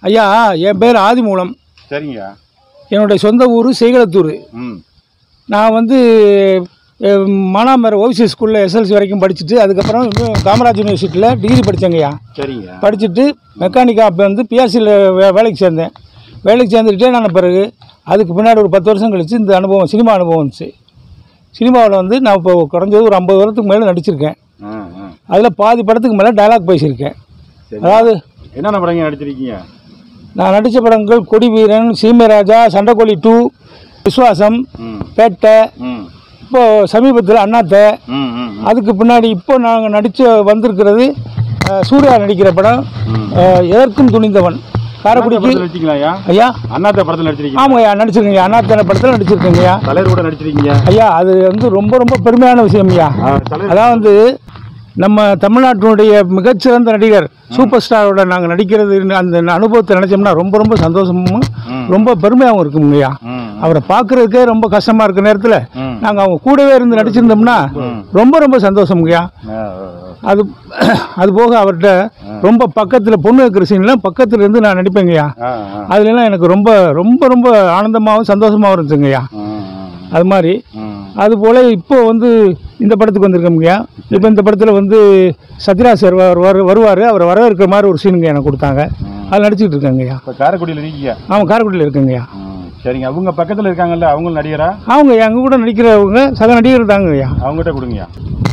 ஐயா என் பேர் ஆதிமூலம் சரிங்கய்யா என்னுடைய சொந்த ஊர் செய்களத்தூர் ம் நான் வந்து அஹ், மானாமரம் ஓவிசி ஸ்கூலில் எஸ்எல்சி வரைக்கும் படிச்சுட்டு அதுக்கப்புறம் இன்னும் காமராஜ் யூனிவர்சிட்டியில் டிகிரி படித்தேங்கய்யா சரிங்க படிச்சுட்டு மெக்கானிக்காக அப்போ வந்து பிஆர்சியில் வே வேலைக்கு சேர்ந்தேன் வேலைக்கு சேர்ந்துக்கிட்டே நான் பிறகு அதுக்கு பின்னாடி ஒரு பத்து வருஷம் கழித்து இந்த அனுபவம் சினிமா அனுபவம் வந்துச்சு சினிமாவில் வந்து நான் இப்போ குறைஞ்சது ஒரு ஐம்பது வருடத்துக்கு மேலே நடிச்சிருக்கேன் ஆ ஆ அதில் பாதி படத்துக்கு மேலே டயலாக் பேசியிருக்கேன் சரி அதாவது என்னென்ன படங்க நடிச்சிருக்கீங்க நான் நடித்த படங்கள் கொடி வீரன் சீமராஜா சண்டைக்கோழி டூ விஸ்வாசம் ம் பேட்டை ம் இப்போ சமீபத்தில் அண்ணாத்தை ம் ம் ம். அதுக்கு பின்னாடி இப்போ நாங்கள் நடித்த வந்திருக்கிறது அஹ், சூர்யா நடிக்கிற படம் அஹ், எதற்கும் துணிந்தவன் அண்ணாத்த காரைக்குடிக்கு படத்தில் நடிச்சிங்களா ஐயா ஐயா அண்ணாத்த படத்தில் நடிச்சிருக்கீங்க ஆமாய்யா நடிச்சிருக்கீங்க அண்ணாத்தனை படத்தில் நடிச்சிருக்கீங்கய்யா தலைவர் கூட நடிச்சிருக்கீங்க ஐயா அது வந்து ரொம்ப ரொம்ப பெருமையான விஷயம் ஐயா ஆ, தலைவர் அதாவது நம்ம தமிழ்நாட்டினுடைய மிகச்சிறந்த நடிகர் சூப்பர் ஸ்டாரோட நாங்கள் நடிக்கிறது அந்த அனுபவத்தை நினச்சோம்னா ரொம்ப ரொம்ப சந்தோஷமும் ம். ரொம்ப பெருமையாகவும் இருக்குங்கய்யா ம் அவரை பார்க்கறதுக்கே ரொம்ப கஷ்டமாக இருக்க நேரத்தில் ம். நாங்கள் அவங்க கூடவே இருந்து நடிச்சிருந்தோம்னா ரொம்ப ரொம்ப சந்தோஷம்ங்கய்யா ஆ, ஆ, ஆ. அது அது போக அவர்கிட்ட ரொம்ப பக்கத்தில் பொண்ணு வைக்கிற சீன்லாம் பக்கத்தில் இருந்து நான் நடிப்பேங்கய்யா ஆ, ஆ. அதுலலாம் எனக்கு ரொம்ப ரொம்ப ரொம்ப ஆனந்தமாகவும் சந்தோஷமாகவும் இருந்துச்சுங்கய்யா ம், அது மாதிரி ம். அதுபோல் இப்போ வந்து இந்த படத்துக்கு வந்திருக்கோம்ங்கய்யா இப்போ இந்த படத்தில் வந்து சத்யராஜ் சார் வருவார் வருவார் அவரை வரவேற்கிற மாதிரி ஒரு சீனுங்க எனக்கு கொடுத்தாங்க அதில் நடிச்சுக்கிட்டு இருக்கேங்கய்யா இப்போ காரைக்குடியில் இருக்கீங்க ஆமாம் காரைக்குடியில் இருக்கேங்கய்யா ம், சரிங்க அவங்க பக்கத்தில் இருக்காங்கல்ல அவங்களும் நடிகரா அவங்க எங்கள் கூட நடிக்கிறவங்க சக நடிகர் தாங்கய்யா அவங்ககிட்ட கொடுங்கய்யா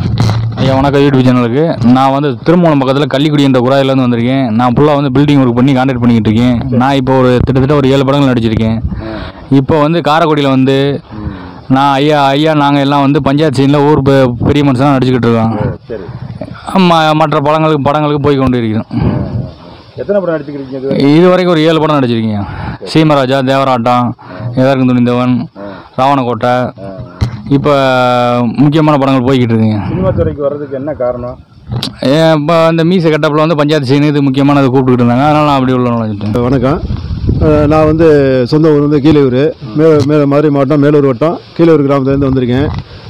ஐயா வணக்கம் யூடியூப் சேனலுக்கு நான் வந்து திருமணம் பக்கத்தில் கள்ளிக்குடி என்ற குராயிலேருந்து வந்திருக்கேன் நான் ஃபுல்லாக வந்து பில்டிங் ஒர்க் பண்ணி கான்டாக்ட் பண்ணிக்கிட்டு இருக்கேன் நான் இப்போ ஒரு கிட்டத்தட்ட ஒரு ஏழு படங்கள் நடிச்சிருக்கேன் இப்போ வந்து காரைக்குடியில் வந்து நான் ஐயா ஐயா நாங்கள் எல்லாம் வந்து பஞ்சாயத்து சீனில் ஊர் பெ- பெரிய மனுஷனாக நடிச்சுக்கிட்டு இருக்கோம் சரி ம- மற்ற படங்களுக்கு படங்களுக்கு போய் கொண்டு இருக்கிறோம் எத்தனை படம் நடிச்சுக்கிறீங்க இது இது வரைக்கும் ஒரு ஏழு படம் நடிச்சிருக்கீங்க சீமராஜா தேவராட்டம் எதற்கும் துணிந்தவன் ராவணக்கோட்டை இப்போ முக்கியமான படங்கள் போய்கிட்டு இருக்குங்க சினிமா துறைக்கு வர்றதுக்கு என்ன காரணம் இப்போ அந்த மீசை கட்டப்பில் வந்து பஞ்சாயத்து சீனு இது முக்கியமானது கூப்பிட்டுக்கிட்டு இருந்தாங்க அதனால் நான் அப்படி உள்ள நுழைஞ்சிட்டேன் வணக்கம் அஹ் நான் வந்து சொந்த ஊர் வந்து கீழூர் மே மே மதுரை மாவட்டம் மேலூர் வட்டம் கீழூர் கிராமத்துலேருந்து வந்திருக்கேன்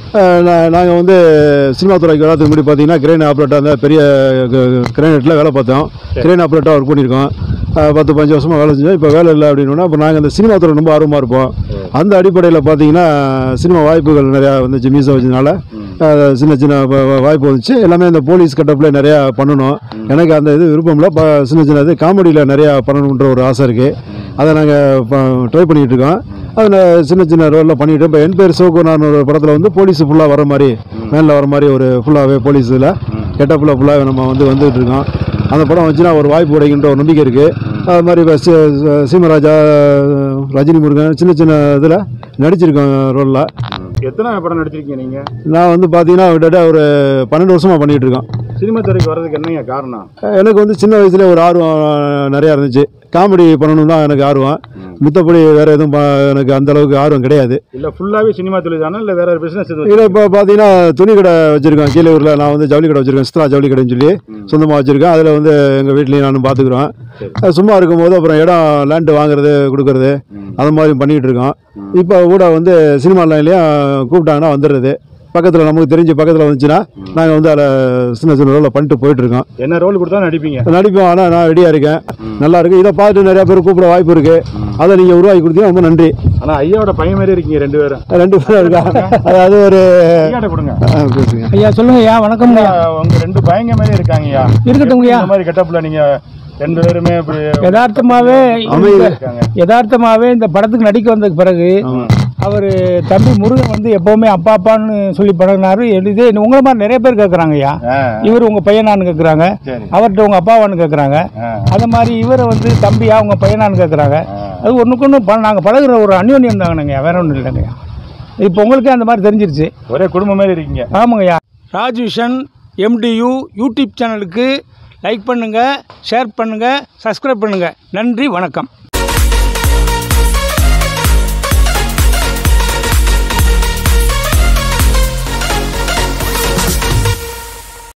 நாங்கள் வந்து சினிமா துறைக்கு வரதுக்கு முன்னாடி பார்த்தீங்கன்னா கிரெயின் ஆப்ரேட்டர் அந்த பெரிய கிரைனேட்டில் வேலை பார்த்தோம் கிரெயின் ஆப்ரேட்டர் ஒர்க் பண்ணியிருக்கோம் அஹ் பத்து பஞ்சு வருஷமாக வேலை செஞ்சோம் இப்போ வேலை இல்லை அப்படின்னா இப்போ நாங்கள் அந்த சினிமா துறை ரொம்ப ஆர்வமாக இருப்போம் அந்த அடிப்படையில் பார்த்தீங்கன்னா சினிமா வாய்ப்புகள் நிறையா வந்துச்சு மீசை வச்சதுனால அஹ் சின்ன சின்ன வ- வ- வாய்ப்பு வந்துச்சு எல்லாமே இந்த போலீஸ் கட்டப்பில் நிறையா பண்ணணும் எனக்கு அந்த இது விருப்பம் இல்லை ப- சின்ன சின்ன இது காமெடியில் நிறையா பண்ணணுன்ற ஒரு ஆசை இருக்குது அதை நாங்கள் ட்ரை பண்ணிகிட்டு இருக்கோம் அதில் சின்ன சின்ன ரோலில் பண்ணிட்டு இப்போ என் பேர் சோகுனார்னு ஒரு படத்தில் வந்து போலீஸ் ஃபுல்லாக வர மாதிரி மேனில் வர மாதிரி ஒரு ஃபுல்லாகவே போலீஸில் கெட்டப்பில் ஃபுல்லாகவே நம்ம வந்து வந்துகிட்டு இருக்கோம் அந்த படம் வச்சுன்னா ஒரு வாய்ப்பு கிடைக்கின்ற ஒரு நம்பிக்கை இருக்குது அது மாதிரி இப்போ சி- சி- சீமராஜா ரஜினி முருகன் சின்ன சின்ன இதில் நடிச்சிருக்கோம் ரோலில் எத்தனை படம் நடிச்சிருக்கீங்க நீங்க நான் வந்து பார்த்தீங்கன்னா விட ஒரு பன்னெண்டு வருஷமாக பண்ணிகிட்டு இருக்கோம் சினிமா துறைக்கு வர்றதுக்கு என்னங்க காரணம் எனக்கு வந்து சின்ன வயசுல ஒரு ஆர்வம் நிறையா இருந்துச்சு காமெடி பண்ணணும் தான் எனக்கு ஆர்வம் மித்தபடி வேறு எதுவும் ப- எனக்கு அந்த அளவுக்கு ஆர்வம் கிடையாது இல்ல ஃபுல்லாவே சினிமா தொழில் தானே இல்ல வேற ஒரு பிசினஸ் எதுவும் இதில் இப்போ பார்த்தீங்கன்னா துணி கடை வச்சுருக்கேன் கீழூரில் நான் வந்து ஜவுளி கடை வச்சுருக்கேன் சித்ரா ஜவுளி கடைன்னு சொல்லி சொந்தமாக வச்சுருக்கேன் அதில் வந்து எங்கள் வீட்லேயும் நானும் பார்த்துக்குறோம் சும்மா இருக்கும்போது அப்புறம் இடம் லேண்டு வாங்குறது கொடுக்கறது அது மாதிரி பண்ணிகிட்டு இருக்கோம் இப்போ கூட வந்து சினிமா லைன்லேயும் கூப்பிட்டாங்கன்னா வந்துடுறது பக்கத்தில் நமக்கு தெரிஞ்ச பக்கத்தில் வந்துச்சுன்னா நாங்கள் வந்து அதில் சின்ன சின்ன ரோலில் பண்ணிட்டு போயிட்டுருக்கோம் என்ன ரோல் கொடுத்தா நடிப்பீங்க நடிப்போம் ஆனால் நான் ரெடியாக இருக்கேன் நல்லா இருக்கு இதை பார்த்துட்டு நிறைய பேர் கூப்பிட வாய்ப்பு இருக்கு அதை நீங்கள் உருவாக்கி கொடுத்தீங்க ரொம்ப நன்றி ஆனா ஐயாவோட பையன் மாதிரி இருக்கீங்க ரெண்டு பேரும் ரெண்டு பேரும் இருக்கா அதாவது ஒரு ஐயாட்ட கொடுங்க ஆ, பேசுங்க ஐயா சொல்லுங்க ஐயா வணக்கம் ஐயா உங்க ரெண்டு பையங்க மாதிரி இருக்காங்கய்யா இருக்கட்டும்ங்கய்யா. இந்த மாதிரி கெட்டப்ல நீங்க ரெண்டு பேருமே இப்படி யதார்த்தமாவே அமைதி. இருக்காங்க யதார்த்தமாவே இந்த படத்துக்கு நடிக்க வந்ததுக்கு பிறகு அவர் தம்பி முருகன் வந்து எப்பவுமே அப்பா அப்பான்னு சொல்லி பழகினாரு இது உங்களை மாதிரி நிறைய பேர் கேட்குறாங்க ஐயா ஆ, இவர் உங்க பையனான்னு கேட்குறாங்க சரி அவர்கிட்ட உங்க அப்பாவான்னு கேட்குறாங்க ஆ, அது மாதிரி இவரை வந்து தம்பியா உங்க பையனான்னு கேட்குறாங்க அது ஒன்றுக்கு ஒன்று ப நாங்கள் பழகுற ஒரு அந்யோன்யம் தாங்கண்ணங்கய்யா வேற ஒன்றும் இல்லைங்கய்யா இப்போ உங்களுக்கே அந்த மாதிரி தெரிஞ்சிருச்சு ஒரே குடும்பம் மாதிரி இருக்கீங்க ஆமாங்கய்யா ராஜ் விஷன் எம்டியு யூடியூப் சேனலுக்கு லைக் பண்ணுங்கள் ஷேர் பண்ணுங்கள் சப்ஸ்கிரைப் பண்ணுங்கள் நன்றி வணக்கம்